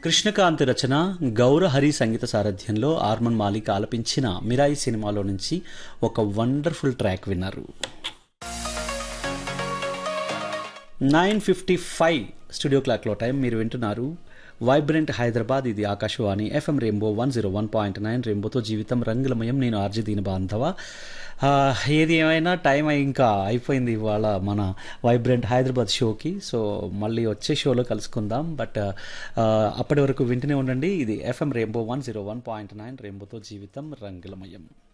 కృష్ణకాంత్ రచన గౌరహరి సంగీత సారథ్యంలో ఆర్మన్ మాలిక్ ఆలపించిన మిరాయి సినిమాలో నుంచి ఒక వండర్ఫుల్ ట్రాక్ విన్నారు నైన్ ఫిఫ్టీ ఫైవ్ స్టూడియో క్లాక్లో టైం మీరు వింటున్నారు వైబ్రెంట్ హైదరాబాద్ ఇది Akashvani FM rainbow one zero one point nine రెయిన్బోతో జీవితం రంగులమయం నేను ఆర్జీ దీని బాంధవ ఆ, ఏది ఏమైనా టైం ఇంకా అయిపోయింది ఇవాళ మన వైబ్రెంట్ హైదరాబాద్ షోకి సో మళ్ళీ వచ్చే షోలో కలుసుకుందాం బట్ ఆ, అప్పటి వరకు వింటూనే ఉండండి ఇది FM rainbow one zero one point nine రెయిన్బోతో జీవితం రంగులమయం